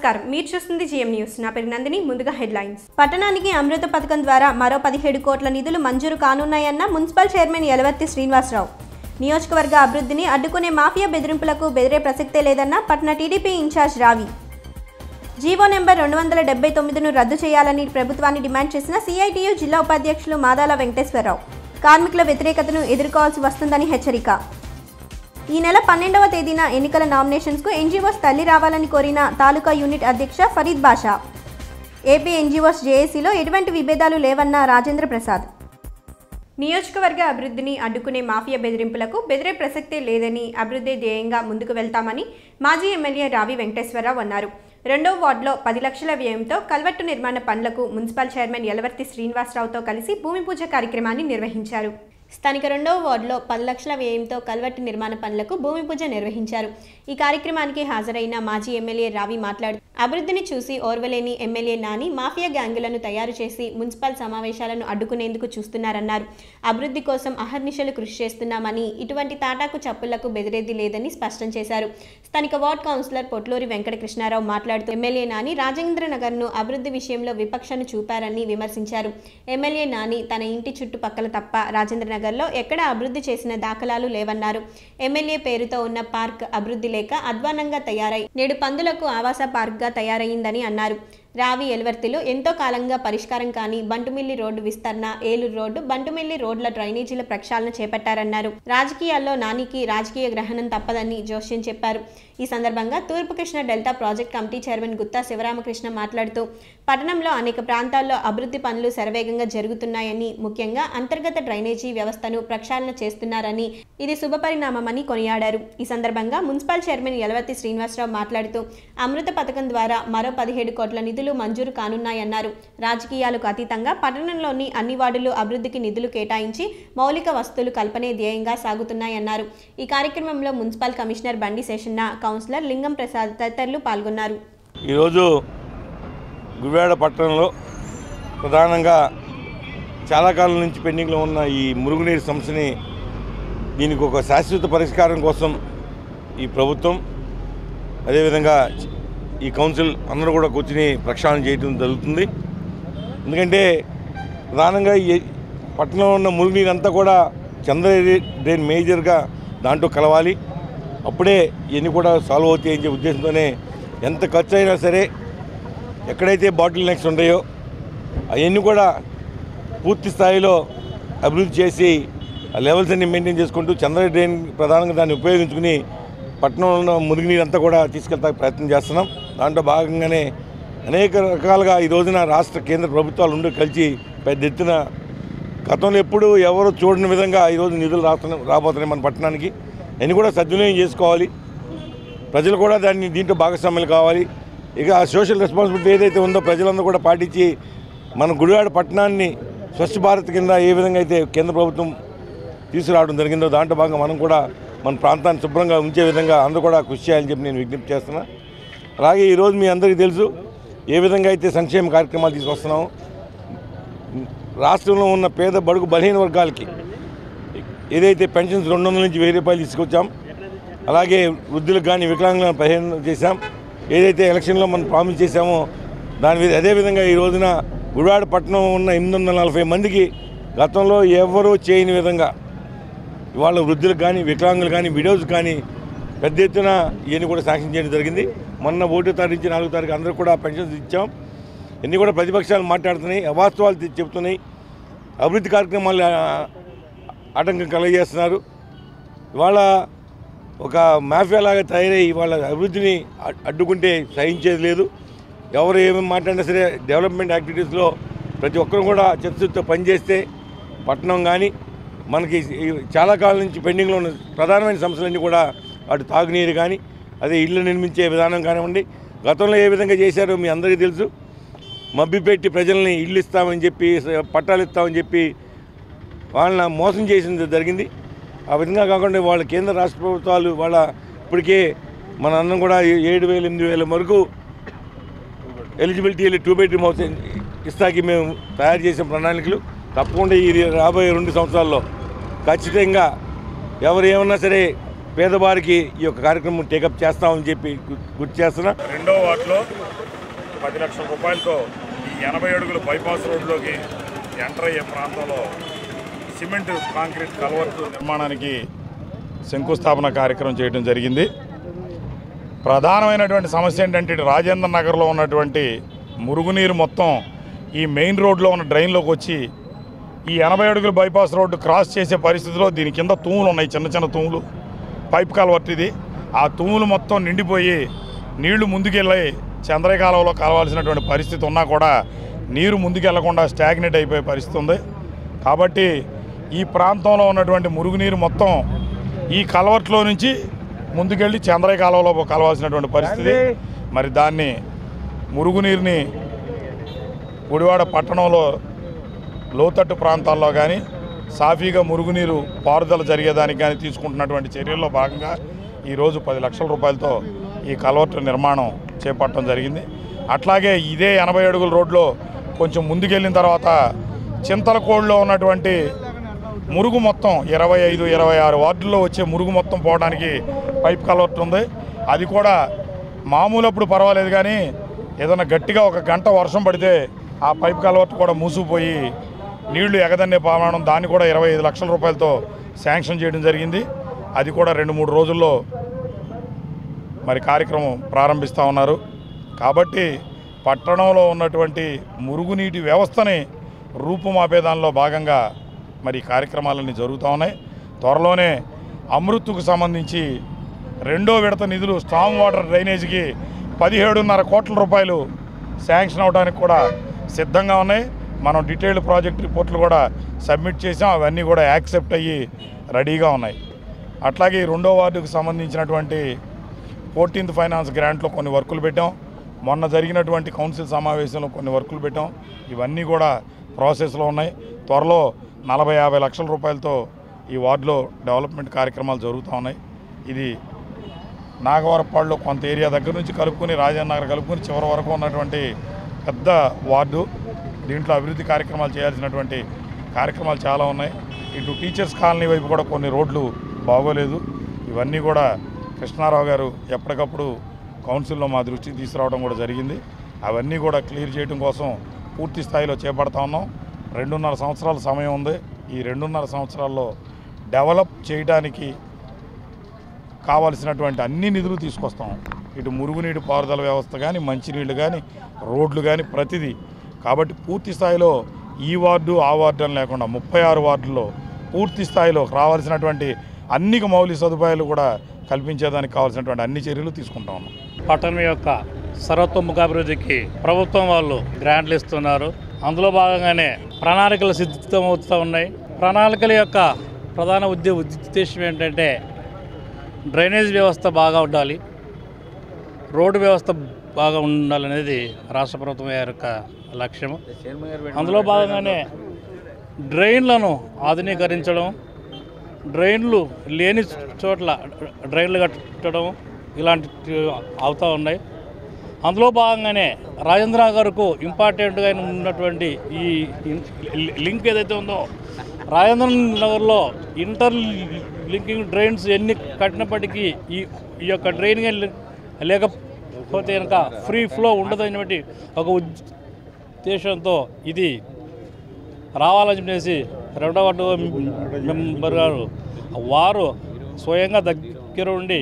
నమస్కారం మీరు చూస్తుంది జిఎం న్యూస్ నా పేరు నందిని ముందుగా హెడ్లైన్స్ పట్టణానికి అమృత పథకం ద్వారా మరో పదిహేడు కోట్ల నిధులు మంజూరు కానున్నాయన్న మున్సిపల్ చైర్మన్ యలవర్తి శ్రీనివాసరావు నియోజకవర్గ అభివృద్ధిని అడ్డుకునే మాఫియా బెదిరింపులకు బెదిరే ప్రసక్తే లేదన్న పట్టణ టీడీపీ ఇన్ఛార్జ్ రావి జీవో నెంబర్ రెండు వందల డెబ్బై తొమ్మిదిను రద్దు చేయాలని ప్రభుత్వాన్ని డిమాండ్ చేసిన సిఐటియు జిల్లా ఉపాధ్యక్షులు మాదాల వెంకటేశ్వరరావు కార్మికుల వ్యతిరేకతను ఎదుర్కోవాల్సి వస్తుందని హెచ్చరిక ఈ నెల పన్నెండవ తేదీన ఎన్నికల నామినేషన్స్కు ఎన్జీఓస్ తల్లి రావాలని కోరిన తాలూకా యూనిట్ అధ్యక్ష ఫరీద్ బాషా ఏపీ ఎన్జీఓస్ జేఏసీలో ఎటువంటి విభేదాలు లేవన్న రాజేంద్ర ప్రసాద్ నియోజకవర్గ అభివృద్ధిని అడ్డుకునే మాఫియా బెదిరింపులకు బెదిరే ప్రసక్తే లేదని అభివృద్ధి ధ్యేయంగా ముందుకు వెళ్తామని మాజీ ఎమ్మెల్యే రావి వెంకటేశ్వరరావు అన్నారు రెండో వార్డులో పది లక్షల వ్యయంతో కల్వట్టు నిర్మాణ పనులకు మున్సిపల్ చైర్మన్ యలవర్తి శ్రీనివాసరావుతో కలిసి భూమి పూజ కార్యక్రమాన్ని నిర్వహించారు స్థానిక రెండవ వార్డులో పది లక్షల వ్యయంతో కల్వట్టు నిర్మాణ పనులకు భూమి పూజ నిర్వహించారు ఈ కార్యక్రమానికి హాజరైన మాజీ ఎమ్మెల్యే రావి మాట్లాడుతూ అభివృద్ధిని చూసి ఓర్వలేని ఎమ్మెల్యే నాని మాఫియా గ్యాంగులను తయారు చేసి మున్సిపల్ సమావేశాలను అడ్డుకునేందుకు చూస్తున్నారన్నారు అభివృద్ధి కోసం అహర్నిశలు కృషి చేస్తున్నామని ఇటువంటి తాటాకు చప్పులకు బెదిరేది లేదని స్పష్టం చేశారు స్థానిక వార్డ్ కౌన్సిలర్ పొట్లూరి వెంకట కృష్ణారావు మాట్లాడుతూ ఎమ్మెల్యే నాని రాజేంద్ర నగర్ను అభివృద్ధి విషయంలో విపక్షను చూపారని విమర్శించారు ఎమ్మెల్యే నాని తన ఇంటి చుట్టుపక్కల తప్ప రాజేంద్ర నగర్లో ఎక్కడ అభివృద్ధి చేసిన దాఖలాలు లేవన్నారు ఎమ్మెల్యే పేరుతో ఉన్న పార్క్ అభివృద్ధి లేక అధ్వానంగా తయారై నేడు పందులకు ఆవాస పార్క్గా తయారైందని అన్నారు రావి ఎల్వర్తిలో ఎంతో కాలంగా పరిష్కారం కాని బంటుమిల్లి రోడ్డు విస్తరణ ఏలూరు రోడ్డు బంటుమిల్లి రోడ్ల డ్రైనేజీల ప్రక్షాళన చేపట్టారన్నారు రాజకీయాల్లో నానికి రాజకీయ గ్రహణం తప్పదని జోష్యం చెప్పారు ఈ సందర్భంగా తూర్పు Krishna delta project committee chairman Gutta Sivaramakrishna మాట్లాడుతూ పట్టణంలో అనేక ప్రాంతాల్లో అభివృద్ధి పనులు శరవేగంగా జరుగుతున్నాయని ముఖ్యంగా అంతర్గత డ్రైనేజీ వ్యవస్థను ప్రక్షాళన చేస్తున్నారని ఇది శుభపరిణామమని కొనియాడారు ఈ సందర్భంగా మున్సిపల్ చైర్మన్ యలవతి శ్రీనివాసరావు మాట్లాడుతూ అమృత పథకం ద్వారా మరో పదిహేడు కోట్ల నిధులు మంజూరు కానున్నాయన్నారు రాజకీయాలకు అతీతంగా పట్టణంలోని అన్ని వార్డులు అభివృద్ధికి నిధులు కేటాయించి మౌలిక వస్తువులు కల్పనే ధ్యేయంగా సాగుతున్నాయన్నారు ఈ కార్యక్రమంలో మున్సిపల్ కమిషనర్ బండి శేషన్న కౌన్సిలర్ లింగం ప్రసాద్ తదితరులు పాల్గొన్నారు ఈరోజు గుడివాడ పట్టణంలో ప్రధానంగా చాలా కాలం నుంచి పెండింగ్లో ఉన్న ఈ మురుగునీరు సమస్యని దీనికి ఒక శాశ్వత పరిష్కారం కోసం ఈ ప్రభుత్వం అదేవిధంగా ఈ కౌన్సిల్ అందరూ కూడా కూర్చుని ప్రక్షాళన చేయడం జరుగుతుంది ఎందుకంటే ప్రధానంగా ఈ పట్టణంలో ఉన్న మురుగునీరు అంతా కూడా చంద్ర డ్రైన్ మేజర్గా దాంట్లో కలవాలి అప్పుడే ఇవన్నీ కూడా సాల్వ్ అవుతాయని చెప్పే ఉద్దేశంతోనే ఎంత ఖర్చు అయినా సరే ఎక్కడైతే బాటిల్ నెక్స్ ఉంటాయో అవన్నీ కూడా పూర్తి స్థాయిలో అభివృద్ధి చేసి ఆ లెవెల్స్ అన్ని మెయింటైన్ చేసుకుంటూ చంద్ర డ్రైన్ ప్రధానంగా దాన్ని ఉపయోగించుకుని పట్టణంలో ఉన్న మురుగునీరు అంతా కూడా తీసుకెళ్తా ప్రయత్నం చేస్తున్నాం దాంట్లో భాగంగానే అనేక రకాలుగా ఈ రోజున రాష్ట్ర కేంద్ర ప్రభుత్వాలు ఉండి కలిసి పెద్ద ఎత్తున గతంలో ఎప్పుడు ఎవరు చూడని విధంగా ఈరోజు నిధులు రాస్తున్నాయి రాబోతున్నాయి మన పట్టణానికి అన్ని కూడా సద్వినియోగం చేసుకోవాలి ప్రజలు కూడా దాన్ని దీంట్లో భాగస్వామ్యాలు కావాలి ఇక ఆ సోషల్ రెస్పాన్సిబిలిటీ ఏదైతే ఉందో ప్రజలందరూ కూడా పాటించి మన గుడివాడ పట్టణాన్ని స్వచ్ఛ భారత్ కింద ఏ విధంగా అయితే కేంద్ర ప్రభుత్వం తీసుకురావడం జరిగిందో దాంట్లో భాగంగా మనం కూడా మన ప్రాంతాన్ని శుభ్రంగా ఉంచే విధంగా అందరూ కూడా కృషి చేయాలని చెప్పి నేను విజ్ఞప్తి చేస్తున్నా అలాగే ఈరోజు మీ అందరికీ తెలుసు ఏ విధంగా అయితే సంక్షేమ కార్యక్రమాలు తీసుకొస్తున్నామో రాష్ట్రంలో ఉన్న పేద బడుగు బలహీన వర్గాలకి ఏదైతే పెన్షన్స్ రెండు వందల నుంచి వెయ్యి రూపాయలు తీసుకొచ్చాం అలాగే వృద్ధులకు కానీ వికలాంగులను పదిహేను చేశాం ఏదైతే ఎలక్షన్లో మనం ప్రామిస్ చేశామో దాని మీద అదేవిధంగా ఈ రోజున గుడివాడ పట్టణం ఉన్న ఎనిమిది వందల నలభై మందికి గతంలో ఎవరూ చేయని విధంగా ఇవాళ వృద్ధులకు కానీ వికలాంగులు కానీ విడోస్ కానీ పెద్ద ఎత్తున ఇవన్నీ కూడా శాంక్షన్ చేయడం జరిగింది మొన్న ఒకటో తారీఖు నుంచి నాలుగో తారీఖు అందరూ కూడా పెన్షన్స్ ఇచ్చాం ఇన్ని కూడా ప్రతిపక్షాలు మాట్లాడుతున్నాయి అవాస్తవాలు తె- చెబుతున్నాయి అభివృద్ధి కార్యక్రమాలు ఆ, ఆటంకం కలగజేస్తున్నారు ఇవాళ ఒక మాఫియా లాగా తయారై ఇవాళ అభివృద్ధిని అడ్- అడ్డుకుంటే సహించేది లేదు ఎవరు ఏమేమి మాట్లాడినా సరే డెవలప్మెంట్ యాక్టివిటీస్లో ప్రతి ఒక్కరు కూడా చిత్తశుద్ధితో పనిచేస్తే పట్టణం కానీ మనకి ఈ చాలా కాలం నుంచి పెండింగ్లో ఉన్న ప్రధానమైన సమస్యలన్నీ కూడా అటు తాగునీరు కానీ అదే ఇల్లు నిర్మించే విధానం కానివ్వండి గతంలో ఏ విధంగా చేశారో మీ అందరికీ తెలుసు మభ్యపెట్టి ప్రజల్ని ఇల్లు ఇస్తామని చెప్పి పట్టాలు ఇస్తామని చెప్పి వాళ్ళని మోసం చేసింది జరిగింది ఆ విధంగా కాకుండా వాళ్ళ కేంద్ర రాష్ట్ర ప్రభుత్వాలు వాళ్ళ ఇప్పటికే మన అందరం కూడా ఏ- ఏడు వేలు ఎనిమిది వేల వరకు ఎలిజిబిలిటీ టూ బెడ్రూమ్ హౌస్ ఇస్తాకి మేము తయారు చేసిన ప్రణాళికలు తప్పకుండా ఇది రాబోయే రెండు సంవత్సరాల్లో ఖచ్చితంగా ఎవరు ఏమన్నా సరే పేదవారికి ఈ యొక్క కార్యక్రమం టేకప్ చేస్తామని చెప్పి గు- గుర్తు చేస్తున్నా రెండో వార్డులో పది లక్షల రూపాయలతో ఈ ఎనభై అడుగుల బైపాస్ రోడ్లోకి ఎంటర్ అయ్యే ప్రాంతంలో సిమెంట్ కాంక్రీట్ కలవర్టు నిర్మాణానికి శంకుస్థాపన కార్యక్రమం చేయడం జరిగింది ప్రధానమైనటువంటి సమస్య ఏంటంటే ఇటు రాజేంద్ర నగర్లో ఉన్నటువంటి మురుగునీరు మొత్తం ఈ మెయిన్ రోడ్లో ఉన్న డ్రైన్లోకి వచ్చి ఈ ఎనభై అడుగుల బైపాస్ రోడ్డు క్రాస్ చేసే పరిస్థితిలో దీని కింద తూములు ఉన్నాయి చిన్న చిన్న తూములు పైప్ కాలువట్టు ఇది ఆ తూములు మొత్తం నిండిపోయి నీళ్లు ముందుకెళ్ళి చంద్రయ్య కాలువలో కలవాల్సినటువంటి పరిస్థితి ఉన్నా కూడా నీరు ముందుకెళ్లకుండా స్టాగ్నేట్ అయిపోయే పరిస్థితి ఉంది కాబట్టి ఈ ప్రాంతంలో ఉన్నటువంటి మురుగునీరు మొత్తం ఈ కలవట్లో నుంచి ముందుకెళ్ళి చంద్రయ్య కాలువలో కలవాల్సినటువంటి పరిస్థితి మరి దాన్ని మురుగునీరుని గుడివాడ పట్టణంలో లోతట్టు ప్రాంతాల్లో కానీ సాఫీగా మురుగునీరు పారుదల జరిగేదానికి కానీ తీసుకుంటున్నటువంటి చర్యల్లో భాగంగా ఈరోజు పది లక్షల రూపాయలతో ఈ కలవట్టు నిర్మాణం చేపట్టడం జరిగింది అట్లాగే ఇదే ఎనభై అడుగుల రోడ్లో కొంచెం ముందుకెళ్ళిన తర్వాత చింతలకోడులో ఉన్నటువంటి మురుగు మొత్తం ఇరవై ఐదు ఇరవై ఆరు వార్డుల్లో వచ్చే మురుగు మొత్తం పోవడానికి పైప్ కలవట్టు ఉంది అది కూడా మామూలు అప్పుడు పర్వాలేదు కానీ ఏదైనా గట్టిగా ఒక గంట వర్షం పడితే ఆ పైప్ కలవట్టు కూడా మూసుకుపోయి నీళ్లు ఎగదన్నే ప్రమాణం దాన్ని కూడా ఇరవై ఐదు లక్షల రూపాయలతో శాంక్షన్ చేయడం జరిగింది అది కూడా రెండు మూడు రోజుల్లో మరి కార్యక్రమం ప్రారంభిస్తూ ఉన్నారు కాబట్టి పట్టణంలో ఉన్నటువంటి మురుగునీటి వ్యవస్థని రూపుమాపే దానిలో భాగంగా మరి ఈ కార్యక్రమాలన్నీ జరుగుతూ ఉన్నాయి త్వరలోనే అమృత్తుకు సంబంధించి రెండో విడత నిధులు స్టామ్ వాటర్ డ్రైనేజీకి పదిహేడున్నర కోట్ల రూపాయలు శాంక్షన్ అవడానికి కూడా సిద్ధంగా ఉన్నాయి మనం డీటెయిల్డ్ ప్రాజెక్ట్ రిపోర్ట్లు కూడా సబ్మిట్ చేసాం అవన్నీ కూడా యాక్సెప్ట్ అయ్యి రెడీగా ఉన్నాయి అట్లాగే ఈ రెండో వార్డుకు సంబంధించినటువంటి ఫోర్టీన్త్ ఫైనాన్స్ గ్రాంట్లో కొన్ని వర్కులు పెట్టాం మొన్న జరిగినటువంటి కౌన్సిల్ సమావేశంలో కొన్ని వర్కులు పెట్టాం ఇవన్నీ కూడా ప్రాసెస్లో ఉన్నాయి త్వరలో నలభై యాభై లక్షల రూపాయలతో ఈ వార్డులో డెవలప్మెంట్ కార్యక్రమాలు జరుగుతూ ఉన్నాయి ఇది నాగవరపాడులో కొంత ఏరియా దగ్గర నుంచి కలుపుకొని రాజేంద్ర నగర్ కలుపుకొని చివరి వరకు ఉన్నటువంటి పెద్ద వార్డు దీంట్లో అభివృద్ధి కార్యక్రమాలు చేయాల్సినటువంటి కార్యక్రమాలు చాలా ఉన్నాయి ఇటు టీచర్స్ కాలనీ వైపు కూడా కొన్ని రోడ్లు బాగోలేదు ఇవన్నీ కూడా కృష్ణారావు గారు ఎప్పటికప్పుడు కౌన్సిల్లో మా దృష్టికి తీసుకురావడం కూడా జరిగింది అవన్నీ కూడా క్లియర్ చేయడం కోసం పూర్తి స్థాయిలో చేపడతా ఉన్నాం రెండున్నర సంవత్సరాల సమయం ఉంది ఈ రెండున్నర సంవత్సరాల్లో డెవలప్ చేయడానికి కావాల్సినటువంటి అన్ని నిధులు తీసుకొస్తాం ఇటు మురుగునీటి పారుదల వ్యవస్థ కానీ మంచినీళ్ళు కానీ రోడ్లు కానీ ప్రతిదీ కాబట్టి పూర్తి స్థాయిలో ఈ వార్డు ఆ వార్డు అని లేకుండా ముప్పై ఆరు వార్డుల్లో పూర్తి స్థాయిలో రావాల్సినటువంటి అన్ని మౌలిక సదుపాయాలు కూడా కల్పించేదానికి కావాల్సినటువంటి అన్ని చర్యలు తీసుకుంటా ఉన్నాం పట్టణం యొక్క సర్వతోముఖ అభివృద్ధికి ప్రభుత్వం వాళ్ళు గ్రాంట్లు ఇస్తున్నారు అందులో భాగంగానే ప్రణాళికలు సిద్ధమవుతూ ఉన్నాయి ప్రణాళికల యొక్క ప్రధాన ఉద్దే ఉద్దేశం ఏంటంటే డ్రైనేజ్ వ్యవస్థ బాగా ఉండాలి రోడ్డు వ్యవస్థ బాగా ఉండాలనేది రాష్ట్ర ప్రభుత్వం యొక్క లక్ష్యము అందులో భాగంగానే డ్రైన్లను ఆధునీకరించడం డ్రైన్లు లేని చోట్ల డ్రైన్లు కట్టడం ఇలాంటి అవుతూ ఉన్నాయి అందులో భాగంగానే రాజేంద్ర గారుకు ఇంపార్టెంట్గా ఉన్నటువంటి ఈ లింక్ ఏదైతే ఉందో రాజేంద్ర నగర్లో ఇంటర్ లింకింగ్ డ్రైన్స్ ఎన్ని కట్టినప్పటికీ ఈ ఈ యొక్క డ్రైన్ కానీ లేకపోతే కనుక ఫ్రీ ఫ్లో ఉండదనేటువంటి ఒక ఉద్దేశంతో ఇది రావాలని చెప్పేసి రెండవ వార్డు మెంబర్ గారు వారు స్వయంగా దగ్గర ఉండి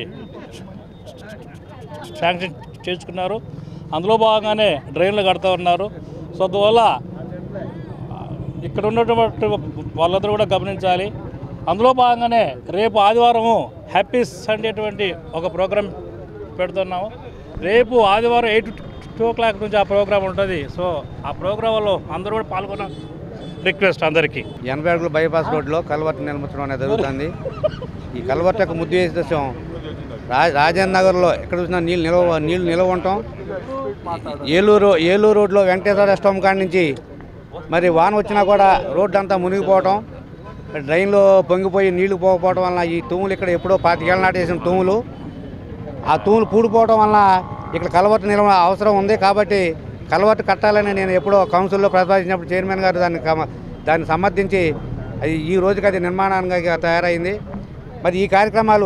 శాంక్షన్ చేసుకున్నారు అందులో భాగంగానే డ్రైన్లు కడతా ఉన్నారు సో అందువల్ల ఇక్కడ ఉన్నటువంటి వాళ్ళందరూ కూడా గమనించాలి అందులో భాగంగానే రేపు ఆదివారము హ్యాపీ సండే అటువంటి ఒక ప్రోగ్రాం పెడుతున్నాము రేపు ఆదివారం ఎయిట్ టూ ఓ క్లాక్ నుంచి ఆ ప్రోగ్రాం ఉంటుంది సో ఆ ప్రోగ్రాంలో అందరూ కూడా పాల్గొన రిక్వెస్ట్ అందరికీ ఎనభై అడుగుల బైపాస్ రోడ్లో కల్వర్ట్ నిర్మించడం అనేది జరుగుతుంది ఈ కల్వర్ట్ యొక్క ముద్దు ఉద్దేశం రా రాజేంద్ర నగర్లో ఎక్కడ చూసినా నీళ్ళు నిలవ నీళ్లు నిలవ ఉండటం ఏలూరు ఏలూరు రోడ్లో వెంకటేశ్వర రెస్టారెంట్ కాడి నుంచి మరి వాన వచ్చినా కూడా రోడ్డు అంతా మునిగిపోవటం డ్రైన్లో పొంగిపోయి నీళ్లు పోకపోవడం వలన ఈ తూములు ఇక్కడ ఎప్పుడో పాతికేళ్ళ నాటి వేసిన తూములు ఆ తూములు పూడిపోవడం వలన ఇక్కడ కలవట్టు నిల్వ అవసరం ఉంది కాబట్టి కలవట్టు కట్టాలని నేను ఎప్పుడో కౌన్సిల్లో ప్రతిపాదించినప్పుడు చైర్మన్ గారు దాన్ని కమ- దాన్ని సమర్థించి అది ఈ రోజుకి అది నిర్మాణానికి తయారైంది మరి ఈ కార్యక్రమాలు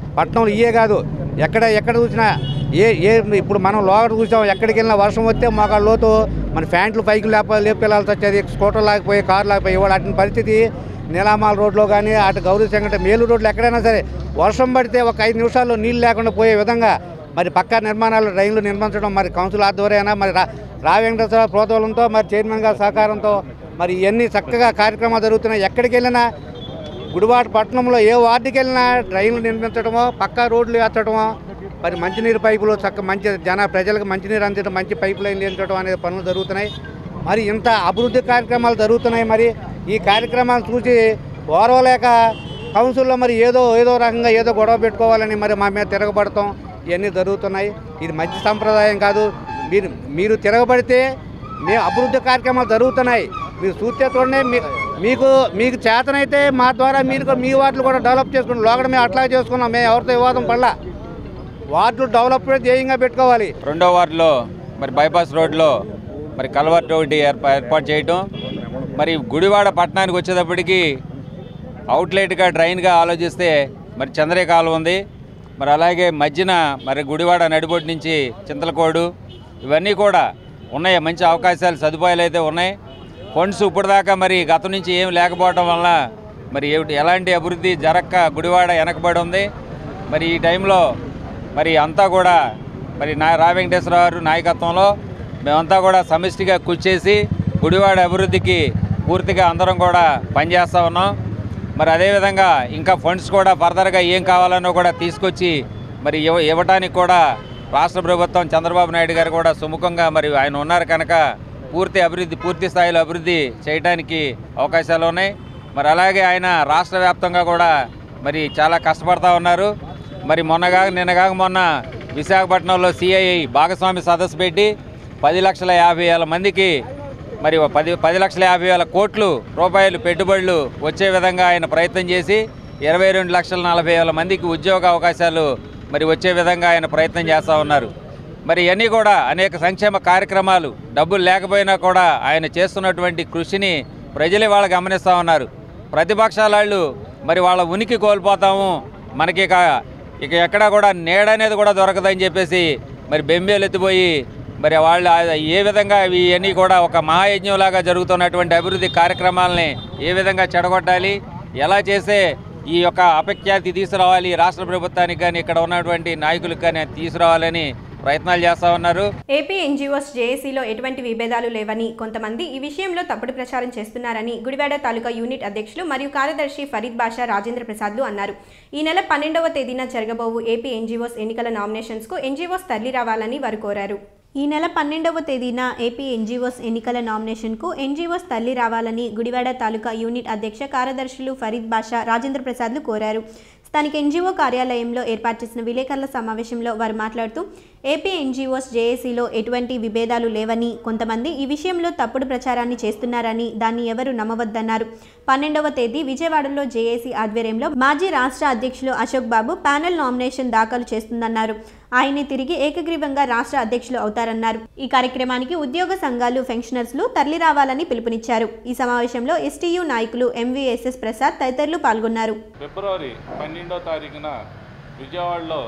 పట్టణంలో ఇయే కాదు ఎక్కడ ఎక్కడ చూసినా ఏ ఏ ఇప్పుడు మనం లోగడ చూసాం ఎక్కడికి వెళ్ళినా వర్షం వస్తే మోకాళ్ళ లోతు మన ప్యాంట్లు పైకి లేప లేపుకెళ్ళాల్సి వచ్చేది స్కూటర్ లేకపోయి కారు లేకపోయి ఇవాళ అటు పరిస్థితి నీలామాల రోడ్లో కానీ అటు గౌరీ సంగట మేలు రోడ్లు ఎక్కడైనా సరే వర్షం పడితే ఒక ఐదు నిమిషాల్లో నీళ్ళు లేకుండా పోయే విధంగా మరి పక్కా నిర్మాణాలు డ్రైన్లు నిర్మించడం మరి కౌన్సిల్ ఆధ్వర్యాన మరి రా రా వెంకటేశ్వర ప్రోత్సాహంతో మరి చైర్మన్ గారి సహకారంతో మరి ఇవన్నీ చక్కగా కార్యక్రమాలు జరుగుతున్నాయి ఎక్కడికి వెళ్ళినా గుడివాడ పట్టణంలో ఏ వార్డుకి వెళ్ళినా డ్రైన్లు నిర్మించడమో పక్కా రోడ్లు వేర్చడమో మరి మంచినీరు పైపులు చక్క మంచి జన ప్రజలకు మంచినీరు అందించడం మంచి పైప్ లైన్లు వేయించడం అనే పనులు జరుగుతున్నాయి మరి ఇంత అభివృద్ధి కార్యక్రమాలు జరుగుతున్నాయి మరి ఈ కార్యక్రమాలు చూసి ఓర్వలేక కౌన్సిల్లో మరి ఏదో ఏదో రకంగా ఏదో గొడవ పెట్టుకోవాలని మరి మా మీద తిరగబడతాం ఇవన్నీ జరుగుతున్నాయి ఇది మంచి సంప్రదాయం కాదు మీరు మీరు తిరగబడితే మీ అభివృద్ధి కార్యక్రమాలు జరుగుతున్నాయి మీరు చూస్తే చూడండి మీ- మీకు మీకు చేతనైతే మా ద్వారా మీరు మీ వార్డులు కూడా డెవలప్ చేసుకుని లోగడ మేము అట్లా చేసుకున్నాం మేము ఎవరితో వివాదం పడలా వార్డులు డెవలప్మెంట్ ధ్యేయంగా పెట్టుకోవాలి రెండో వార్డులో మరి బైపాస్ రోడ్లో మరి కలవర్ట్ ఒకటి ఏర్పా ఏర్పాటు చేయటం మరి గుడివాడ పట్టణానికి వచ్చేటప్పటికి అవుట్లెట్గా డ్రైన్గా ఆలోచిస్తే మరి చంద్రే కాలువ ఉంది మరి అలాగే మధ్యన మరి గుడివాడ నడిబొడ్డు నుంచి చింతలకోడు ఇవన్నీ కూడా ఉన్నాయి మంచి అవకాశాలు సదుపాయాలు అయితే ఉన్నాయి ఫండ్స్ ఇప్పటిదాకా మరి గతం నుంచి ఏం లేకపోవడం వల్ల మరి ఏమిటి ఎలాంటి అభివృద్ధి జరక్క గుడివాడ వెనకబడి ఉంది మరి ఈ టైంలో మరి అంతా కూడా మరి నా రా వెంకటేశ్వర గారు నాయకత్వంలో మేమంతా కూడా సమిష్టిగా కృషి చేసి గుడివాడ అభివృద్ధికి పూర్తిగా అందరం కూడా పనిచేస్తూ ఉన్నాం మరి అదేవిధంగా ఇంకా ఫండ్స్ కూడా ఫర్దర్గా ఏం కావాలన్నో కూడా తీసుకొచ్చి మరి ఇవ్వ ఇవ్వటానికి కూడా రాష్ట్ర ప్రభుత్వం చంద్రబాబు నాయుడు గారు కూడా సుముఖంగా మరి ఆయన ఉన్నారు కనుక పూర్తి అభివృద్ధి పూర్తి స్థాయిలో అభివృద్ధి చేయడానికి అవకాశాలు ఉన్నాయి మరి అలాగే ఆయన రాష్ట్ర వ్యాప్తంగా కూడా మరి చాలా కష్టపడతా ఉన్నారు మరి మొన్నగా నిన్నగాక మొన్న విశాఖపట్నంలో సిఐఐ భాగస్వామి సదస్సు పెట్టి పది లక్షల యాభై వేల మందికి మరి ఓ పది పది లక్షల యాభై వేల కోట్లు రూపాయలు పెట్టుబడులు వచ్చే విధంగా ఆయన ప్రయత్నం చేసి ఇరవై రెండు లక్షల నలభై వేల మందికి ఉద్యోగ అవకాశాలు మరి వచ్చే విధంగా ఆయన ప్రయత్నం చేస్తూ ఉన్నారు మరి ఇవన్నీ కూడా అనేక సంక్షేమ కార్యక్రమాలు డబ్బులు లేకపోయినా కూడా ఆయన చేస్తున్నటువంటి కృషిని ప్రజలే వాళ్ళు గమనిస్తూ ఉన్నారు ప్రతిపక్షాల వాళ్ళు మరి వాళ్ళ ఉనికి కోల్పోతాము మనకి ఇక ఇక ఎక్కడా కూడా నీడ అనేది కూడా దొరకదని చెప్పేసి మరి బెంబేలు ఎత్తిపోయి మరి వాళ్ళు ఆ- ఏ విధంగా ఇవన్నీ కూడా ఒక మహాయజ్ఞంలాగా జరుగుతున్నటువంటి అభివృద్ధి కార్యక్రమాలని ఏ విధంగా చెడగొట్టాలి ఎలా చేస్తే ఈ యొక్క అపఖ్యాతి తీసుకురావాలి రాష్ట్ర ప్రభుత్వానికి కానీ ఇక్కడ ఉన్నటువంటి నాయకులకు కానీ తీసుకురావాలని ప్రయత్నాలు చేస్తూ ఉన్నారు ఏపీ ఎన్జీఓస్ జేఏసీలో ఎటువంటి విభేదాలు లేవని కొంతమంది ఈ విషయంలో తప్పుడు ప్రచారం చేస్తున్నారని గుడివాడ తాలూకా యూనిట్ అధ్యక్షులు మరియు కార్యదర్శి ఫరీద్ బాషా రాజేంద్ర ప్రసాద్లు అన్నారు ఈ నెల పన్నెండవ తేదీన జరగబోవు ఏపీ ఎన్జీఓస్ ఎన్నికల నామినేషన్స్కు ఎన్జీఓస్ తరలి రావాలని వారు కోరారు ఈ నెల పన్నెండవ తేదీన ఏపీ ఎన్జీఓస్ ఎన్నికల నామినేషన్కు ఎన్జీఓస్ తల్లి రావాలని గుడివాడ తాలూకా యూనిట్ అధ్యక్ష కార్యదర్శులు ఫరీద్ బాషా రాజేంద్ర ప్రసాద్లు కోరారు స్థానిక ఎన్జీఓ కార్యాలయంలో ఏర్పాటు చేసిన విలేకరుల సమావేశంలో వారు మాట్లాడుతూ ఏపీ ఎన్జీఓస్ జేఏసీలో ఎటువంటి విభేదాలు లేవని కొంతమంది ఈ విషయంలో తప్పుడు ప్రచారాన్ని చేస్తున్నారని దాన్ని ఎవరు నమ్మవద్దన్నారు పన్నెండవ తేదీ విజయవాడలో జేఏసీ ఆధ్వర్యంలో మాజీ రాష్ట్ర అధ్యక్షులు అశోక్ బాబు ప్యానెల్ నామినేషన్ దాఖలు చేస్తుందన్నారు ఆయనే తిరిగి ఏకగ్రీవంగా రాష్ట్ర అధ్యక్షులు అవుతారన్నారు ఈ కార్యక్రమానికి ఉద్యోగ సంఘాలు పెన్షనర్స్లు తరలి రావాలని పిలుపునిచ్చారు ఈ సమావేశంలో ఎస్టీయూ నాయకులు ఎంవీఎస్ఎస్ ప్రసాద్ తదితరులు పాల్గొన్నారు ఫిబ్రవరి పన్నెండో తారీఖున విజయవాడలో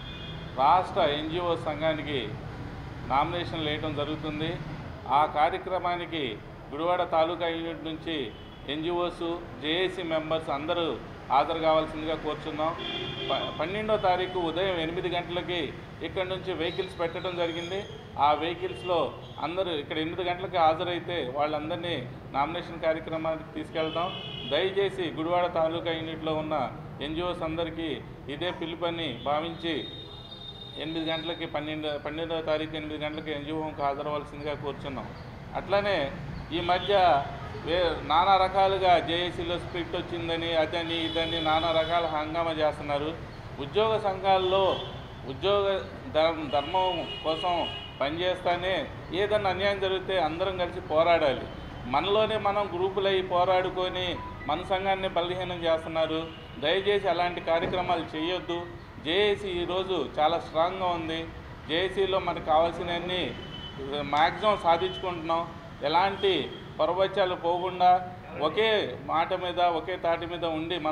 రాష్ట్ర ఎన్జిఓ సంఘానికి నామినేషన్ వేయటం జరుగుతుంది ఆ కార్యక్రమానికి గుడివాడ తాలూకా యూనిట్ నుంచి ఎన్జిఓస్ జేఏసీ మెంబర్స్ అందరూ హాజరు కావాల్సిందిగా కోరుచున్నాం ప పన్నెండో తారీఖు ఉదయం ఎనిమిది గంటలకి ఇక్కడ నుంచి వెహికల్స్ పెట్టడం జరిగింది ఆ వెహికల్స్లో అందరూ ఇక్కడ ఎనిమిది గంటలకి హాజరైతే వాళ్ళందరినీ నామినేషన్ కార్యక్రమానికి తీసుకెళ్తాం దయచేసి గుడివాడ తాలూకా యూనిట్లో ఉన్న ఎన్జిఓస్ అందరికీ ఇదే పిలుపని భావించి ఎనిమిది గంటలకి పన్నెండు పన్నెండవ తారీఖు ఎనిమిది గంటలకి ఎన్జిఓకి హాజరవలసిందిగా కూర్చున్నాం అట్లనే ఈ మధ్య వే నానా రకాలుగా జేఏసీలో స్ప్లిట్ వచ్చిందని అదని ఇదని నానా రకాల హంగామా చేస్తున్నారు ఉద్యోగ సంఘాల్లో ఉద్యోగ ధర్మ ధర్మం కోసం పనిచేస్తానే ఏదన్నా అన్యాయం జరిగితే అందరం కలిసి పోరాడాలి మనలోనే మనం గ్రూపులై పోరాడుకొని మన సంఘాన్ని బలహీనం చేస్తున్నారు దయచేసి అలాంటి కార్యక్రమాలు చేయొద్దు జేఏసీ ఈరోజు చాలా స్ట్రాంగ్గా ఉంది జేఏసీలో మనకు కావాల్సినవన్నీ మ్యాక్సిమం సాధించుకుంటున్నాం ఎలాంటి పొరబచ్చాలు పోకుండా ఒకే మాట మీద ఒకే తాటి మీద ఉండి మనం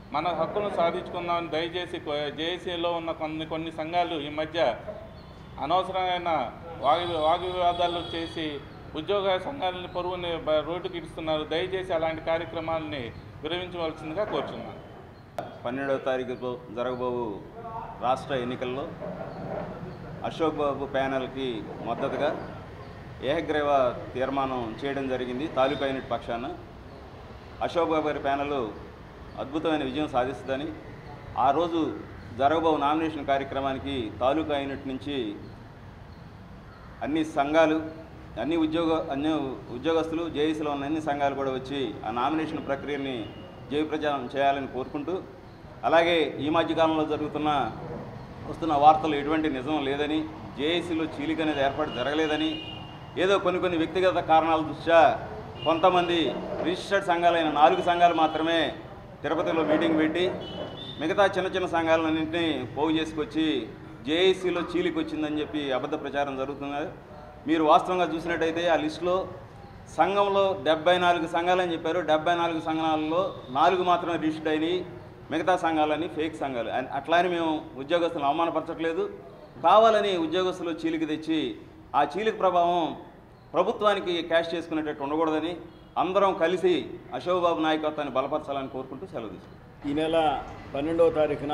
మన హక్కులను సాధించుకుందామని దయచేసి జేఏసీలో ఉన్న కొన్ని కొన్ని సంఘాలు ఈ మధ్య అనవసరమైన వాగు వాగు వివాదాలు చేసి ఉద్యోగ సంఘాలని పొరుగుని బ- రోడ్డుకి ఇడుస్తున్నారు దయచేసి అలాంటి కార్యక్రమాలని విరమించవలసిందిగా కోరుచున్నాను పన్నెండవ తారీఖుకు జరగబోవు రాష్ట్ర ఎన్నికల్లో అశోక్ బాబు ప్యానెల్కి మద్దతుగా ఏకగ్రీవ తీర్మానం చేయడం జరిగింది తాలూకా యూనిట్ పక్షాన అశోక్ బాబు గారి ప్యానెల్ అద్భుతమైన విజయం సాధిస్తుందని ఆ రోజు జరగబో నామినేషన్ కార్యక్రమానికి తాలూకా యూనిట్ నుంచి అన్ని సంఘాలు అన్ని ఉద్యోగ అన్ని ఉద్యోగస్తులు జేఏసీలో ఉన్న అన్ని సంఘాలు కూడా వచ్చి ఆ నామినేషన్ ప్రక్రియని జయప్రచారం చేయాలని కోరుకుంటూ అలాగే ఈ మధ్యకాలంలో జరుగుతున్న వస్తున్న వార్తలు ఎటువంటి నిజం లేదని జేఏసీలో చీలిక అనేది ఏర్పాటు జరగలేదని ఏదో కొన్ని కొన్ని వ్యక్తిగత కారణాల దృష్ట్యా కొంతమంది రిజిస్టర్డ్ సంఘాలైన నాలుగు సంఘాలు మాత్రమే తిరుపతిలో మీటింగ్ పెట్టి మిగతా చిన్న చిన్న సంఘాలన్నింటినీ పోగు చేసుకొచ్చి జేఏసీలో చీలికి వచ్చిందని చెప్పి అబద్ధ ప్రచారం జరుగుతున్నది మీరు వాస్తవంగా చూసినట్టయితే ఆ లిస్టులో సంఘంలో డెబ్బై నాలుగు సంఘాలని చెప్పారు డెబ్బై నాలుగు సంఘాలలో నాలుగు మాత్రమే రిజిస్టర్ అయినాయి మిగతా సంఘాలని ఫేక్ సంఘాలు అన్- అట్లా అని మేము ఉద్యోగస్తులను అవమానపరచట్లేదు కావాలని ఉద్యోగస్తులు చీలికి తెచ్చి ఆ చీలిక ప్రభావం ప్రభుత్వానికి క్యాష్ చేసుకునేటట్టు ఉండకూడదని అందరం కలిసి అశోక్ బాబు నాయకత్వాన్ని బలపరచాలని కోరుకుంటూ సెలవు తీసుకుంటాం ఈ నెల పన్నెండవ తారీఖున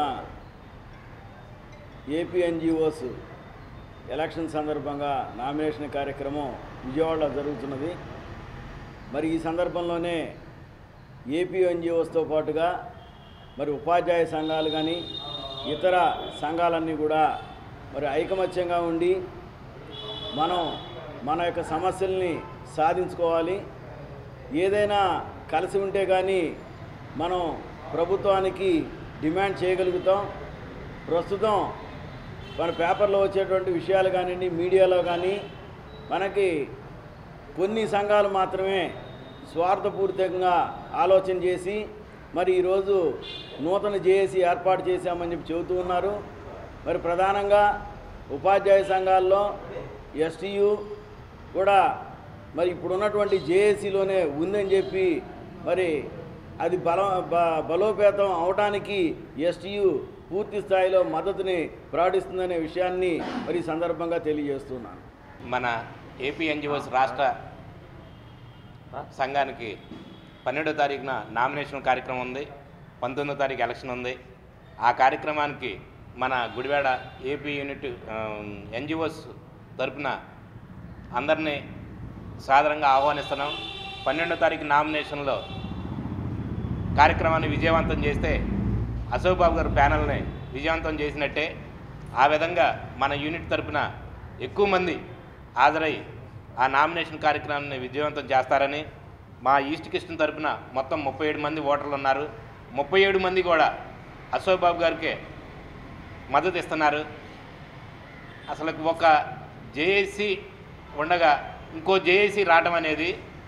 ఏపీ ఎన్జిఓస్ ఎలక్షన్ సందర్భంగా నామినేషన్ కార్యక్రమం విజయవాడలో జరుగుతున్నది మరి ఈ సందర్భంలోనే ఏపీ ఎన్జిఓస్తో పాటుగా మరి ఉపాధ్యాయ సంఘాలు కానీ ఇతర సంఘాలన్నీ కూడా మరి ఐకమత్యంగా ఉండి మనం మన యొక్క సమస్యల్ని సాధించుకోవాలి ఏదైనా కలిసి ఉంటే కానీ మనం ప్రభుత్వానికి డిమాండ్ చేయగలుగుతాం ప్రస్తుతం మన పేపర్లో వచ్చేటువంటి విషయాలు కానివ్వండి మీడియాలో కానీ మనకి కొన్ని సంఘాలు మాత్రమే స్వార్థపూరితంగా ఆలోచన చేసి మరి ఈరోజు నూతన జేఏసీ ఏర్పాటు చేశామని చెప్పి చెబుతూ ఉన్నారు మరి ప్రధానంగా ఉపాధ్యాయ సంఘాల్లో ఎస్టీయు కూడా మరి ఇప్పుడు ఉన్నటువంటి జేఏసీలోనే ఉందని చెప్పి మరి అది బలం బ- బలోపేతం అవడానికి ఎస్టీయు పూర్తి స్థాయిలో మద్దతుని ప్రకటిస్తుందనే విషయాన్ని మరి ఈ సందర్భంగా తెలియజేస్తున్నాను మన ఏపీ ఎన్జిఓస్ రాష్ట్ర సంఘానికి పన్నెండో తారీఖున నామినేషన్ కార్యక్రమం ఉంది పంతొమ్మిదో తారీఖు ఎలక్షన్ ఉంది ఆ కార్యక్రమానికి మన గుడివాడ ఏపీ యూనిట్ ఎన్జిఓస్ తరపున అందరినీ సాదరంగా ఆహ్వానిస్తున్నాం పన్నెండో తారీఖు నామినేషన్లో కార్యక్రమాన్ని విజయవంతం చేస్తే అశోక్ బాబు గారి ప్యానల్ని విజయవంతం చేసినట్టే ఆ విధంగా మన యూనిట్ తరపున ఎక్కువ మంది హాజరై ఆ నామినేషన్ కార్యక్రమాన్ని విజయవంతం చేస్తారని మా ఈస్ట్ కిషన్ తరపున మొత్తం ముప్పై ఏడు మంది ఓటర్లు ఉన్నారు ముప్పై ఏడు మంది కూడా అశోక్ బాబు గారికి మద్దతు ఇస్తున్నారు అసలు ఒక జేఏసీ ఉండగా ఇంకో జేఏసీ రావటం అనేది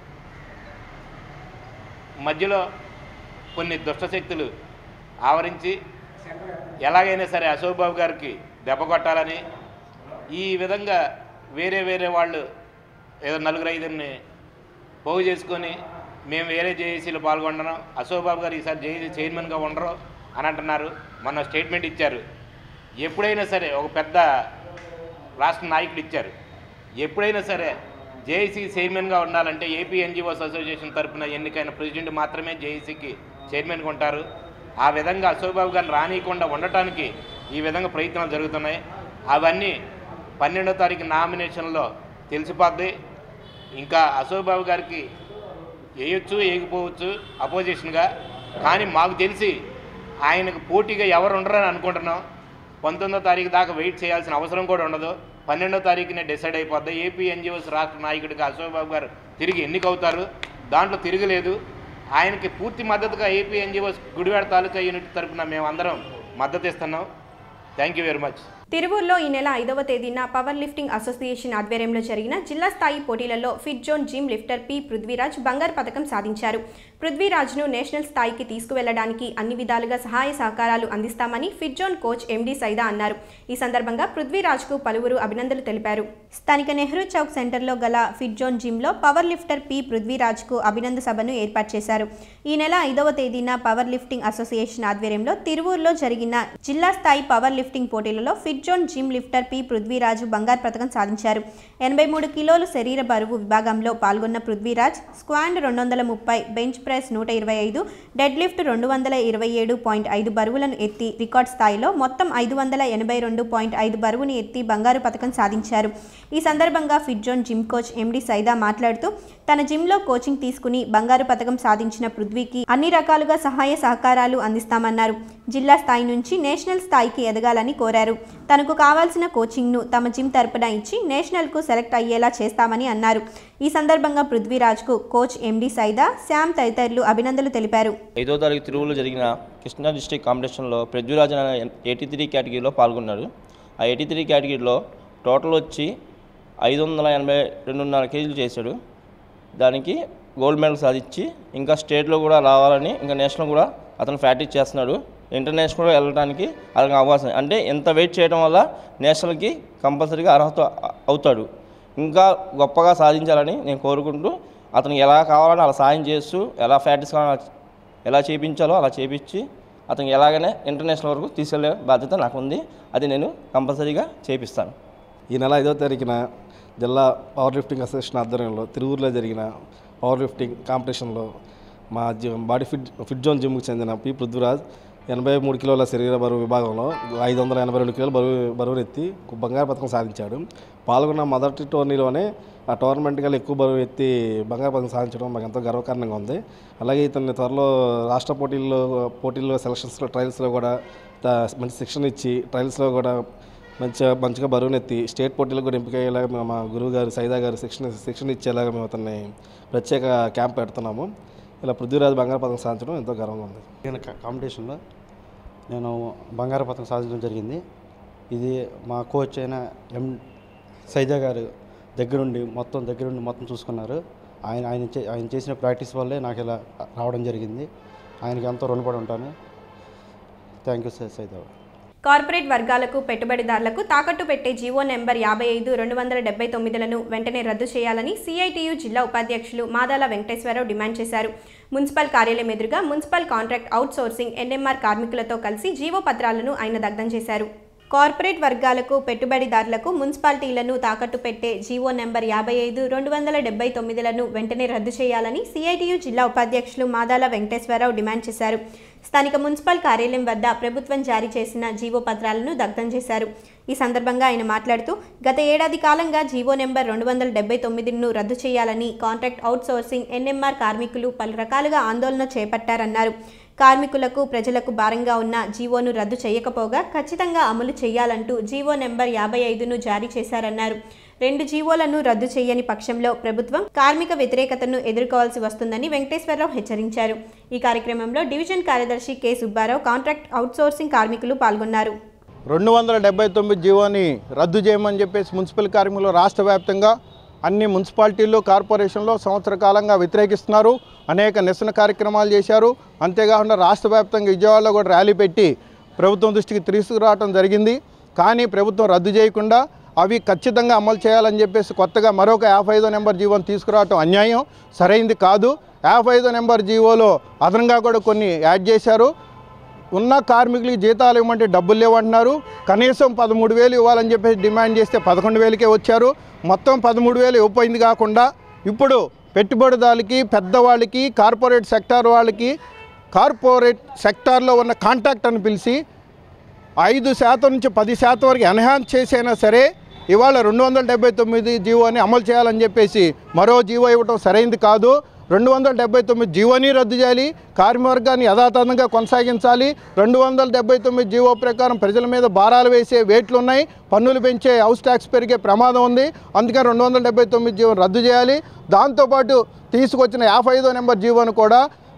మధ్యలో కొన్ని దుష్టశక్తులు ఆవరించి ఎలాగైనా సరే అశోక్ బాబు గారికి దెబ్బ కొట్టాలని ఈ విధంగా వేరే వేరే వాళ్ళు ఏదో నలుగురు ఐదుని పోగు చేసుకొని మేము వేరే జేఏసీలో పాల్గొంటున్నాం అశోక్ బాబు గారు ఈసారి జేఏసీ చైర్మన్గా ఉండరు అని అంటున్నారు మొన్న స్టేట్మెంట్ ఇచ్చారు ఎప్పుడైనా సరే ఒక పెద్ద రాష్ట్ర నాయకుడు ఇచ్చారు ఎప్పుడైనా సరే జేఏసీ చైర్మన్గా ఉండాలంటే ఏపీ ఎన్జిఓస్ అసోసియేషన్ తరపున ఎన్నికైన ప్రెసిడెంట్ మాత్రమే జేఏసీకి చైర్మన్గా ఉంటారు ఆ విధంగా అశోక్ బాబు గారిని రానియకుండా ఉండటానికి ఈ విధంగా ప్రయత్నాలు జరుగుతున్నాయి అవన్నీ పన్నెండో తారీఖు నామినేషన్లో తెలిసిపోద్ది ఇంకా అశోక్ బాబు గారికి వేయొచ్చు వేయకపోవచ్చు అపోజిషన్గా కానీ మాకు తెలిసి ఆయనకు పోటీగా ఎవరు ఉండరని అనుకుంటున్నాం పంతొమ్మిదో తారీఖు దాకా వెయిట్ చేయాల్సిన అవసరం కూడా ఉండదు పన్నెండో తారీఖునే డిసైడ్ అయిపోద్ది ఏపీ ఎన్జిఓస్ రాష్ట్ర నాయకుడిగా అశోక్ బాబు గారు తిరిగి ఎన్నికవుతారు దాంట్లో తిరగలేదు ఆయనకి పూర్తి మద్దతుగా AP NGOs Gudivada taluka unit తరపున మేము అందరం మద్దతు ఇస్తున్నాం థ్యాంక్ యూ వెరీ మచ్ తిరువూరులో ఈ నెల ఐదవ తేదీన పవర్ లిఫ్టింగ్ అసోసియేషన్ ఆధ్వర్యంలో జరిగిన జిల్లా స్థాయి పోటీలలో Fit Zone gym lifter P Prithviraj బంగారు పథకం సాధించారు పృథ్వీరాజ్ను నేషనల్ స్థాయికి తీసుకువెళ్లడానికి అన్ని విధాలుగా సహాయ సహకారాలు అందిస్తామని Fit Zone coach MD Saida అన్నారు ఈ సందర్భంగా పృథ్వీరాజ్కు పలువురు అభినందనలు తెలిపారు స్థానిక నెహ్రూ చౌక్ సెంటర్లో గల ఫిట్ జోన్ జిమ్లో పవర్ లిఫ్టర్ పి పృథ్వీరాజ్కు అభినంద సభను ఏర్పాటు చేశారు ఈ నెల ఐదవ తేదీన పవర్ లిఫ్టింగ్ అసోసియేషన్ ఆధ్వర్యంలో తిరువూరులో జరిగిన జిల్లా స్థాయి పవర్ లిఫ్టింగ్ పోటీలలో Fit Zone gym lifter P Prithviraj బంగారు పథకం సాధించారు ఎనభై మూడు కిలోలు శరీర బరువు విభాగంలో పాల్గొన్న పృథ్వీరాజ్ స్క్వాండ్ రెండు వందల ముప్పై బెంచ్ ప్రెస్ నూట ఇరవై ఐదు డెడ్ లిఫ్ట్ రెండు వందల ఇరవై ఏడు పాయింట్ ఐదు బరువులను ఎత్తి రికార్డ్ స్థాయిలో మొత్తం ఐదు వందల ఎనభై రెండు పాయింట్ ఐదు బరువుని ఎత్తి బంగారు పథకం సాధించారు ఈ సందర్భంగా Fit Zone gym coach MD Saida మాట్లాడుతూ తన జిమ్లో కోచింగ్ తీసుకుని బంగారు పథకం సాధించిన పృథ్వీకి అన్ని రకాలుగా సహాయ సహకారాలు అందిస్తామన్నారు జిల్లా స్థాయి నుంచి నేషనల్ స్థాయికి ఎదగాలని కోరారు తనకు కావాల్సిన కోచింగ్ను తమ జిమ్ తరపున ఇచ్చి నేషనల్కు సెలెక్ట్ అయ్యేలా చేస్తామని అన్నారు ఈ సందర్భంగా పృథ్వీరాజ్కు కోచ్ ఎండి సైదా శ్యామ్ తదితరులు అభినందనలు తెలిపారు ఐదో తారీఖు తిరువులో జరిగిన కృష్ణా డిస్టిక్ కాంపిటీషన్లో ప్రజ్వరాజన్ అనే ఎయిటీ త్రీ కేటగిరీలో పాల్గొన్నాడు ఆ ఎయిటీ త్రీ కేటగిరీలో టోటల్ వచ్చి ఐదు వందల ఎనభై రెండున్నర కేజీలు చేశాడు దానికి గోల్డ్ మెడల్ సాధించి ఇంకా స్టేట్లో కూడా రావాలని ఇంకా నేషనల్ కూడా అతను ప్రాక్టీస్ చేస్తున్నాడు ఇంటర్నేషనల్ కూడా వెళ్ళడానికి అతనికి అవకాశం అంటే ఎంత వెయిట్ చేయడం వల్ల నేషనల్కి కంపల్సరీగా అర్హత అవుతాడు ఇంకా గొప్పగా సాధించాలని నేను కోరుకుంటూ అతను ఎలా కావాలని అలా సాయం చేస్తూ ఎలా ప్రాక్టీస్ కావాలో ఎలా చేయించాలో అలా చేయించి అతనికి ఎలాగనే ఇంటర్నేషనల్ వరకు తీసుకెళ్లే బాధ్యత నాకు ఉంది అది నేను కంపల్సరీగా చేపిస్తాను ఈ నెల ఐదో తారీఖున జిల్లా పవర్ లిఫ్టింగ్ అసోసియేషన్ ఆధ్వర్యంలో తిరువూరులో జరిగిన పవర్ లిఫ్టింగ్ కాంపిటీషన్లో మా G body fit Fit Zone జిమ్కి చెందిన పి పృథ్వీరాజ్ ఎనభై మూడు కిలోల శరీర బరువు విభాగంలో ఐదు వందల ఎనభై రెండు కిలోల బరువు బరువునెత్తి బంగారు పథకం సాధించాడు పాల్గొన్న మొదటి టోర్నీలోనే ఆ టోర్నమెంట్ కల్లా ఎక్కువ బరువు ఎత్తి బంగారు పథకం సాధించడం మాకు ఎంతో గర్వకారణంగా ఉంది అలాగే ఇతన్ని త్వరలో రాష్ట్ర పోటీల్లో పోటీల్లో సెలక్షన్స్లో ట్రయల్స్లో కూడా త- మంచి శిక్షణ ఇచ్చి ట్రయల్స్లో కూడా మంచిగా మంచిగా బరువునెత్తి స్టేట్ పోటీలకు కూడా ఎంపిక అయ్యేలాగా మేము మా గురువు గారు సైదా గారు శిక్షణ శిక్షణ ఇచ్చేలాగా మేము అతన్ని ప్రత్యేక క్యాంప్ పెడుతున్నాము ఇలా పృథ్వీరాజ్ బంగారు పథకం సాధించడం ఎంతో గర్వంగా ఉంది జరిగిన కా- కాంపిటీషన్లో నేను బంగారు పథకం సాధించడం జరిగింది ఇది మా కోచ్ అయిన ఎం సైజా గారు దగ్గరుండి మొత్తం దగ్గరుండి మొత్తం చూసుకున్నారు ఆయన ఆయన చే- ఆయన చేసిన ప్రాక్టీస్ వల్లే నాకు ఇలా రావడం జరిగింది ఆయనకి ఎంతో రుణపడి ఉంటాను థ్యాంక్ యూ సార్ సైదా గారు. కార్పొరేట్ వర్గాలకు పెట్టుబడిదారులకు తాకట్టు పెట్టే జీవో నెంబర్ యాభై ఐదు రెండు వందల డెబ్బై తొమ్మిదిలను వెంటనే రద్దు చేయాలని సిఐటియు జిల్లా ఉపాధ్యక్షులు మాదాల వెంకటేశ్వరరావు డిమాండ్ చేశారు మున్సిపల్ కార్యాలయం ఎదురుగా municipal contract out sourcing NMR కార్మికులతో కలిసి జీవో పత్రాలను ఆయన దగ్ధం చేశారు కార్పొరేట్ వర్గాలకు పెట్టుబడిదారులకు మున్సిపాలిటీలను తాకట్టు పెట్టే జీవో నెంబర్ యాభై ఐదు రెండు వందల డెబ్బై తొమ్మిదిలను వెంటనే రద్దు చేయాలని సిఐటియు జిల్లా ఉపాధ్యక్షులు మాదాల వెంకటేశ్వరరావు డిమాండ్ చేశారు స్థానిక మున్సిపల్ కార్యాలయం వద్ద ప్రభుత్వం జారీ చేసిన జీవో పత్రాలను దగ్ధం చేశారు ఈ సందర్భంగా ఆయన మాట్లాడుతూ గత ఏడాది కాలంగా జీవో నెంబర్ రెండు వందల డెబ్బై తొమ్మిదిను రద్దు చేయాలని కాంట్రాక్ట్ అవుట్ సోర్సింగ్ ఎన్ఎంఆర్ కార్మికులు పలు రకాలుగా ఆందోళన చేపట్టారన్నారు కార్మికులకు ప్రజలకు భారంగా ఉన్న జీవోను రద్దు చేయకపోగా ఖచ్చితంగా అమలు చేయాలంటూ జీవో నెంబర్ యాభై ఐదును జారీ చేశారన్నారు రెండు జీవోలను రద్దు చేయని పక్షంలో ప్రభుత్వం కార్మిక వ్యతిరేకతను ఎదుర్కోవాల్సి వస్తుందని వెంకటేశ్వరరావు హెచ్చరించారు ఈ కార్యక్రమంలో డివిజన్ కార్యదర్శి కె సుబ్బారావు కాంట్రాక్ట్ అవుట్సోర్సింగ్ కార్మికులు పాల్గొన్నారు రెండు వందల డెబ్బై తొమ్మిది జీవోని రద్దు చేయమని చెప్పేసి మున్సిపల్ కార్మికులు రాష్ట్ర వ్యాప్తంగా అన్ని మున్సిపాలిటీల్లో కార్పొరేషన్లో సంవత్సర కాలంగా వ్యతిరేకిస్తున్నారు అనేక నిరసన కార్యక్రమాలు చేశారు అంతేకాకుండా రాష్ట్ర వ్యాప్తంగా విజయవాడలో కూడా ర్యాలీ పెట్టి ప్రభుత్వం దృష్టికి తీసుకురావడం జరిగింది కానీ ప్రభుత్వం రద్దు చేయకుండా అవి ఖచ్చితంగా అమలు చేయాలని చెప్పేసి కొత్తగా మరొక యాభై ఐదో నెంబర్ జీవోని తీసుకురావటం అన్యాయం సరైంది కాదు యాభై ఐదో నెంబర్ జీవోలో అదనంగా కూడా కొన్ని యాడ్ చేశారు ఉన్న కార్మికులకి జీతాలు ఇవ్వమంటే డబ్బులు లేవంటున్నారు కనీసం పదమూడు వేలు ఇవ్వాలని చెప్పేసి డిమాండ్ చేస్తే పదకొండు వేలకే వచ్చారు మొత్తం పదమూడు వేలు ఇవ్వపోయింది కాకుండా ఇప్పుడు పెట్టుబడిదారులకి పెద్దవాళ్ళకి కార్పొరేట్ సెక్టార్ వాళ్ళకి కార్పొరేట్ సెక్టార్లో ఉన్న కాంట్రాక్ట్ అని పిలిచి ఐదు శాతం నుంచి పది శాతం వరకు ఎన్హాన్స్ చేసైనా సరే ఇవాళ రెండు వందల డెబ్బై తొమ్మిది జీవోని అమలు చేయాలని చెప్పేసి మరో జీవో ఇవ్వడం సరైంది కాదు రెండు వందల డెబ్బై తొమ్మిది జీవోని రద్దు చేయాలి కార్మికవర్గాన్ని యథాతథంగా కొనసాగించాలి రెండు వందల డెబ్బై తొమ్మిది జీవో ప్రకారం ప్రజల మీద భారాలు వేసే వేట్లు ఉన్నాయి పన్నులు పెంచే హౌస్ ట్యాక్స్ పెరిగే ప్రమాదం ఉంది అందుకని రెండు వందల డెబ్బై తొమ్మిది జీవోని రద్దు చేయాలి దాంతోపాటు తీసుకొచ్చిన యాభై ఐదో నెంబర్ జీవోను కూడా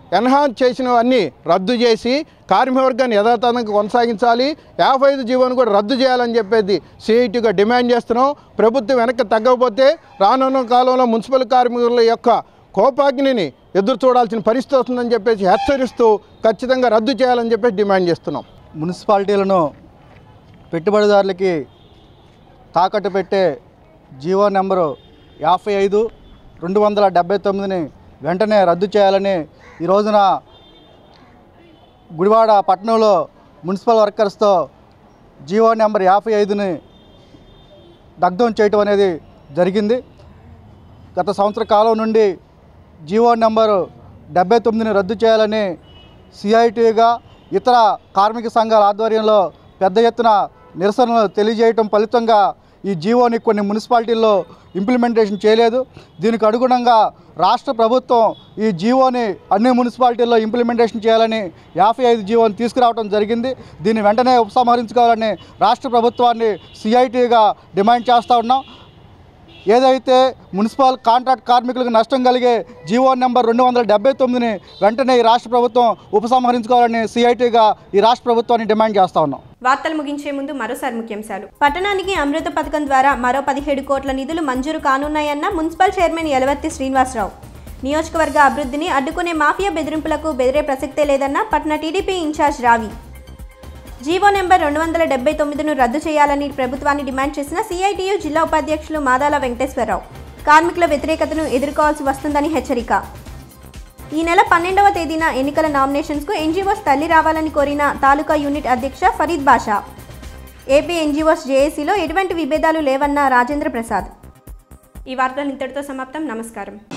ఎన్హాన్స్ చేసినవన్నీ రద్దు చేసి కార్మిక వర్గాన్ని యథాతథంగా కొనసాగించాలి యాభై ఐదు జీవోను కూడా రద్దు చేయాలని చెప్పేది సిఐటిగా డిమాండ్ చేస్తున్నాం ప్రభుత్వం వెనక్కి తగ్గకపోతే రానున్న కాలంలో మున్సిపల్ కార్మికుల యొక్క కోపాగ్నిని ఎదురు చూడాల్సిన పరిస్థితి వస్తుందని చెప్పేసి హెచ్చరిస్తూ ఖచ్చితంగా రద్దు చేయాలని చెప్పేసి డిమాండ్ చేస్తున్నాం మున్సిపాలిటీలను పెట్టుబడిదారులకి తాకట్టు పెట్టే జీవో నెంబరు యాభై ఐదు రెండు వందల డెబ్బై తొమ్మిదిని వెంటనే రద్దు చేయాలని ఈ రోజున గుడివాడ పట్టణంలో మున్సిపల్ వర్కర్స్తో జీవో నెంబర్ యాభై ఐదుని దగ్ధం చేయటం అనేది జరిగింది గత సంవత్సర కాలం నుండి జీవో నెంబరు డెబ్బై తొమ్మిదిని రద్దు చేయాలని సిఐటిగా ఇతర కార్మిక సంఘాల ఆధ్వర్యంలో పెద్ద ఎత్తున నిరసనలు తెలియజేయటం ఫలితంగా ఈ జీవోని కొన్ని మున్సిపాలిటీల్లో ఇంప్లిమెంటేషన్ చేయలేదు దీనికి అనుగుణంగా రాష్ట్ర ప్రభుత్వం ఈ జీవోని అన్ని మున్సిపాలిటీల్లో ఇంప్లిమెంటేషన్ చేయాలని యాభై ఐదు జీవోని తీసుకురావడం జరిగింది దీన్ని వెంటనే ఉపసంహరించుకోవాలని రాష్ట్ర ప్రభుత్వాన్ని సిఐటిగా డిమాండ్ చేస్తూ ఉన్నాం ఏదైతే మున్సిపల్ కాంట్రాక్ట్ కార్మికులకు నష్టం కలిగే జీవో నెంబర్ రెండు వందల డెబ్బై తొమ్మిదిని వెంటనే ఈ రాష్ట్ర ప్రభుత్వం ఉపసంహరించుకోవాలని సిఐటిగా ఈ రాష్ట్ర ప్రభుత్వాన్ని డిమాండ్ చేస్తూ ఉన్నాం వార్తలు ముగించే ముందు మరోసారి ముఖ్యాంశాలు పట్టణానికి అమృత పథకం ద్వారా మరో పదిహేడు కోట్ల నిధులు మంజూరు కానున్నాయన్న మున్సిపల్ చైర్మన్ యలవర్తి శ్రీనివాసరావు నియోజకవర్గ అభివృద్ధిని అడ్డుకునే మాఫియా బెదిరింపులకు బెదిరే ప్రసక్తే లేదన్న పట్టణ టీడీపీ ఇన్ఛార్జ్ రావి జీవో నెంబర్ రెండు వందల డెబ్బై తొమ్మిదిను రద్దు చేయాలని ప్రభుత్వాన్ని డిమాండ్ చేసిన సిఐటియు జిల్లా ఉపాధ్యక్షులు మాదాల వెంకటేశ్వరరావు కార్మికుల వ్యతిరేకతను ఎదుర్కోవాల్సి వస్తుందని హెచ్చరిక ఈ నెల పన్నెండవ తేదీన ఎన్నికల నామినేషన్స్కు ఎన్జీఓస్ తల్లి రావాలని కోరిన తాలూకా యూనిట్ అధ్యక్ష ఫరీద్ బాషా ఏపీ ఎన్జీఓస్ జేఏసీలో ఎటువంటి విభేదాలు లేవన్న రాజేంద్ర ప్రసాద్ ఈ వార్తలు ఇంతటితో సమాప్తం నమస్కారం